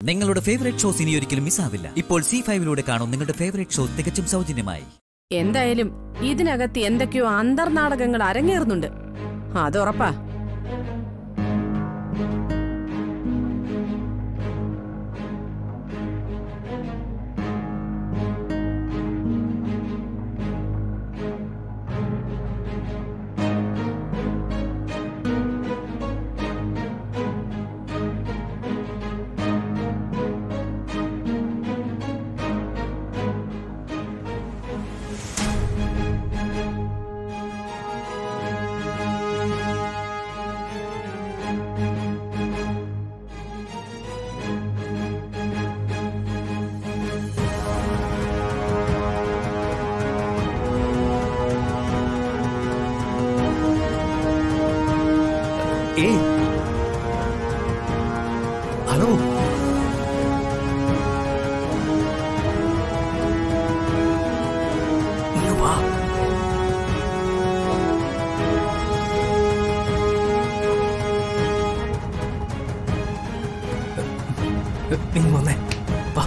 നിങ്ങളുടെ favourite shows ഇനി ഒരിക്കലും മിസ്സാവില്ല ഇപ്പോൾ സി ഫൈവിലൂടെ കാണും നിങ്ങളുടെ ഫേവറേറ്റ് ഷോ തികച്ചും സൗജന്യമായി എന്തായാലും ഇതിനകത്ത് എന്തൊക്കെയോ അന്തർനാടകങ്ങൾ അരങ്ങേറുന്നുണ്ട് അത് ഉറപ്പാ ഏയ് ഹലോ ഇങ്ങ് വാ. നീ വന്നേ വാ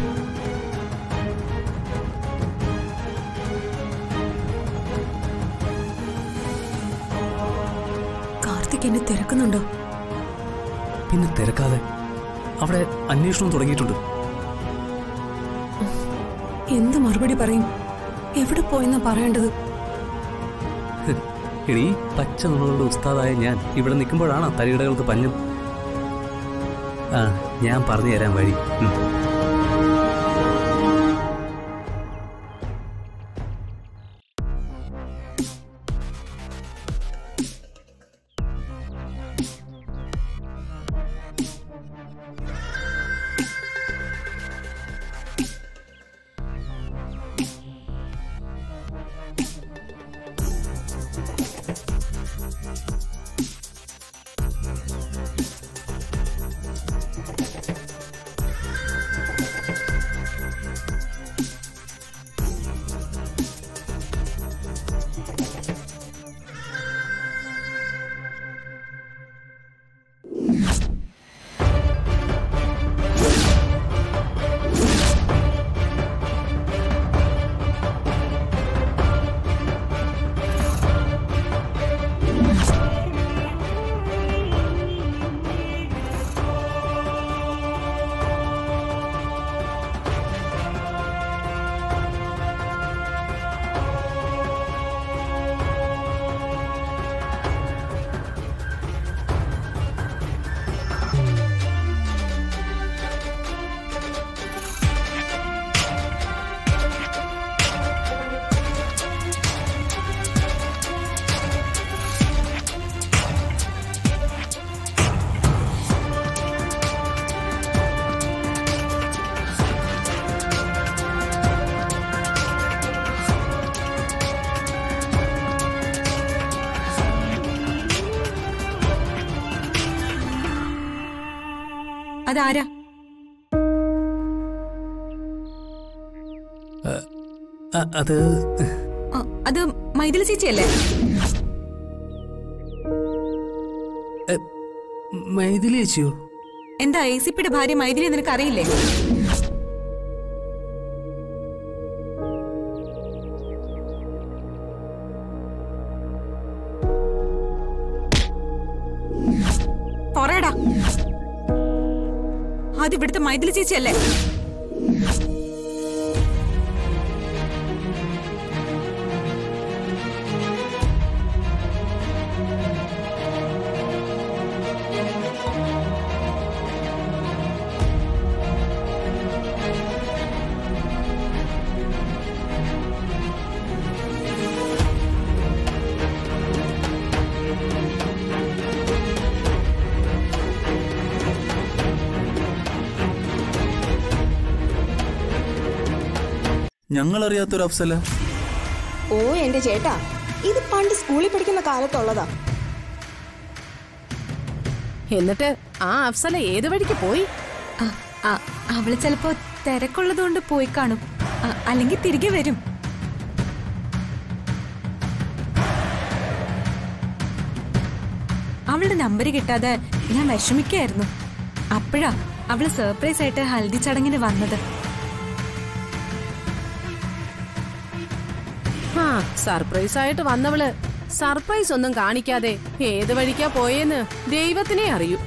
കാർത്തിക് എന്നെ തിരക്കുന്നുണ്ടോ പിന്നെ തിരക്കാതെ അവിടെ അന്വേഷണം തുടങ്ങിയിട്ടുണ്ട് എന്ത് മറുപടി പറയും എവിടെ പോയെന്നാ പറയേണ്ടത് എടീ പച്ച നുണകളുടെ ഉസ്താദായ ഞാൻ ഇവിടെ നിൽക്കുമ്പോഴാണ് തരികിടകൾക്ക് പഞ്ഞം ആ ഞാൻ പറഞ്ഞു തരാൻ വഴി ഉം. അതാരാ ആ, അത് ആ, അത് മൈഥിലി ചേച്ചിയല്ലേ എ, മൈഥിലി ചേച്ചിയോ എന്താ എ സി പിയുടെ ഭാര്യ മൈഥിലി നിനക്ക് അറിയില്ലേ പറയടാ അത് ഇവിടുത്തെ മൈഥിലി ചേച്ചിയല്ലേ ഞങ്ങൾ അറിയാത്തൊരു അഫ്സല ഓ എന്റെ ചേട്ടാ ഇത് പണ്ട് സ്കൂളിൽ പഠിക്കുന്ന കാലത്തുള്ളതാ എന്നിട്ട് ആ അഫ്സല ഏത് വഴിക്ക് പോയി ആ, ആ, അവള് ചിലപ്പോ തിരക്കുള്ളതുകൊണ്ട് പോയി കാണും ആ, അല്ലെങ്കിൽ തിരികെ വരും അവളുടെ നമ്പർ കിട്ടാതെ ഞാൻ വിഷമിക്കായിരുന്നു അപ്പോഴാ അവള് സർപ്രൈസ് ആയിട്ട് ഹൽദി ചടങ്ങിന് വന്നത് ആ സർപ്രൈസ് ആയിട്ട് വന്നവള് സർപ്രൈസ് ഒന്നും കാണിക്കാതെ ഏത് വഴിക്കാ പോയെന്ന് ദൈവത്തിനെ അറിയൂ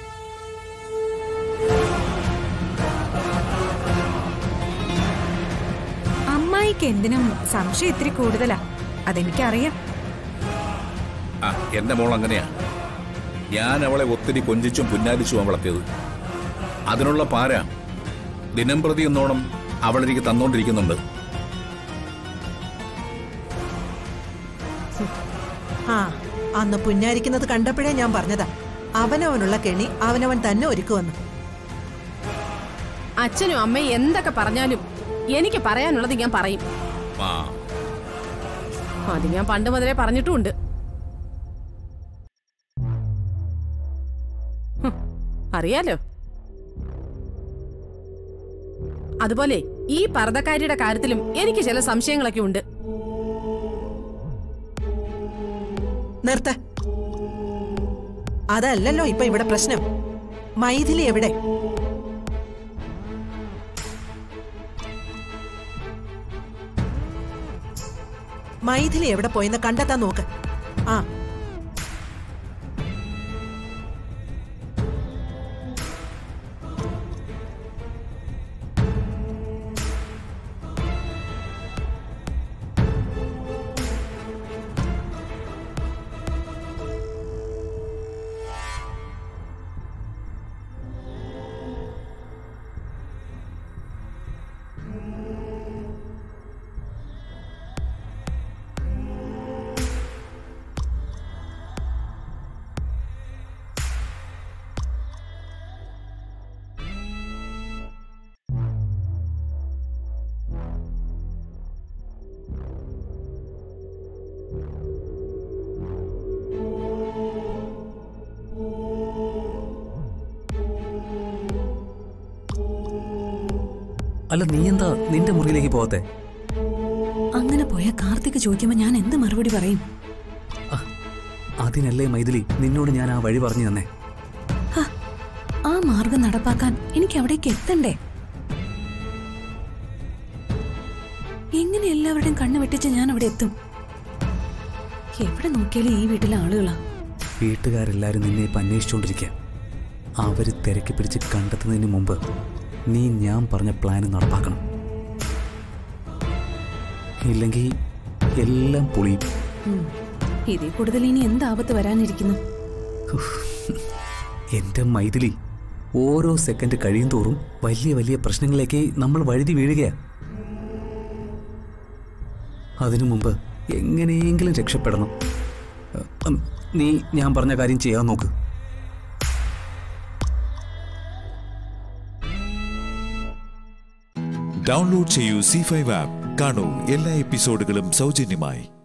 അമ്മായിക്ക് എന്തിനും സംശയം ഇത്തിരി കൂടുതലാ അതെനിക്കറിയാം ആ എന്റെ മോൾ അങ്ങനെയാ ഞാൻ അവളെ ഒത്തിരി കൊഞ്ചിച്ചും പുന്നാലിച്ചും വളർത്തിയത് അതിനുള്ള പാര ദിനം പ്രതി എന്നോണം അവളെനിക്ക് തന്നോണ്ടിരിക്കുന്നുണ്ട് ആ അന്ന് പുന്നാരിക്കുന്നത് കണ്ടപ്പോഴേ ഞാൻ പറഞ്ഞതാ അവനവനുള്ള കെണി അവനവൻ തന്നെ ഒരുക്കുവന്നു അച്ഛനും അമ്മയും എന്തൊക്കെ പറഞ്ഞാലും എനിക്ക് പറയാനുള്ളത് ഞാൻ പറയും ആ അത് ഞാൻ പണ്ട് മുതലേ പറഞ്ഞിട്ടുമുണ്ട് ഹും, അറിയാലോ അതുപോലെ ഈ പർദ്ദക്കാരിയുടെ കാര്യത്തിലും എനിക്ക് ചില സംശയങ്ങളൊക്കെ ഉണ്ട് നിർത്ത അതല്ലല്ലോ ഇപ്പൊ ഇവിടെ പ്രശ്നം മൈഥിലി എവിടെ മൈഥിലി എവിടെ പോയെന്ന് കണ്ടെത്താൻ നോക്ക് ആ അല്ല നീ എന്താ നിന്റെ മുറിയിലേക്ക് പോകത്തെ അങ്ങനെ പോയ കാർത്തിക് ചോദിക്കുമ്പോ ഞാൻ എന്ത് മറുപടി പറയും അതിനല്ലേ മൈഥിലി നിന്നോട് ഞാൻ ആ വഴി പറഞ്ഞു തന്നെ ഹ, ആ മാർഗം നടപ്പാക്കാൻ എനിക്ക് അവിടേക്ക് എത്തണ്ടേ എങ്ങനെ എല്ലാവരുടെയും കണ്ണു വെട്ടിച്ച് ഞാൻ അവിടെ എത്തും എവിടെ നോക്കിയാലും ഈ വീട്ടിലെ ആളുകളാ വീട്ടുകാരെല്ലാരും നിന്നെ ഇപ്പം അന്വേഷിച്ചുകൊണ്ടിരിക്കുക അവര് തിരക്കി പിടിച്ച് കണ്ടെത്തുന്നതിന് മുമ്പ് നീ ഞാൻ പറഞ്ഞ പ്ലാൻ നടപ്പാക്കണം ഇല്ലെങ്കിൽ എല്ലാം പൊളിയും ഉം. ഇതിൽ കൂടുതൽ ഇനി എന്ത് ആപത്ത് വരാനിരിക്കുന്നു എന്റെ മൈഥിലി ഓരോ സെക്കൻഡ് കഴിയും തോറും വലിയ വലിയ പ്രശ്നങ്ങളിലേക്ക് നമ്മൾ വഴുതി വീഴുകയാ അതിനു മുമ്പ് എങ്ങനെയെങ്കിലും രക്ഷപ്പെടണം ഉം, നീ ഞാൻ പറഞ്ഞ കാര്യം ചെയ്യാൻ നോക്ക് ഡൗൺലോഡ് ചെയ്യൂ സി ഫൈവ് ആപ്പ് കാണൂ എല്ലാ എപ്പിസോഡുകളും സൗജന്യമായി